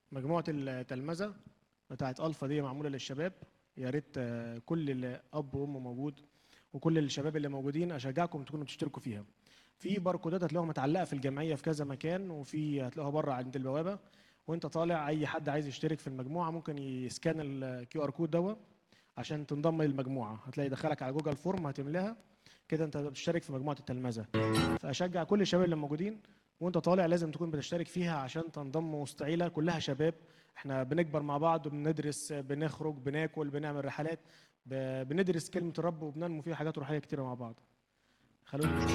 مجموعة التلمذة بتاعت ألفا دي معمولة للشباب يا ريت آه، كل اللي أب وأم موجود وكل الشباب اللي موجودين أشجعكم تكونوا تشتركوا فيها في باركودات هتلاقوها متعلقة في الجمعية في كذا مكان وفي هتلاقوها بره عند البوابة وانت طالع اي حد عايز يشترك في المجموعة ممكن يسكان الكيو ار كود دوت عشان تنضم للمجموعة هتلاقي دخلك على جوجل فورم هتملاها كده انت بتشترك في مجموعة التلمذة فأشجع كل الشباب اللي موجودين وانت طالع لازم تكون بتشترك فيها عشان تنضم وسط عيلة كلها شباب احنا بنكبر مع بعض بندرس بنخرج بناكل بنعمل رحلات ب- بندرس كلمة الرب وبننمو فيها حاجات روحية كتيرة مع بعض خلونا نشوف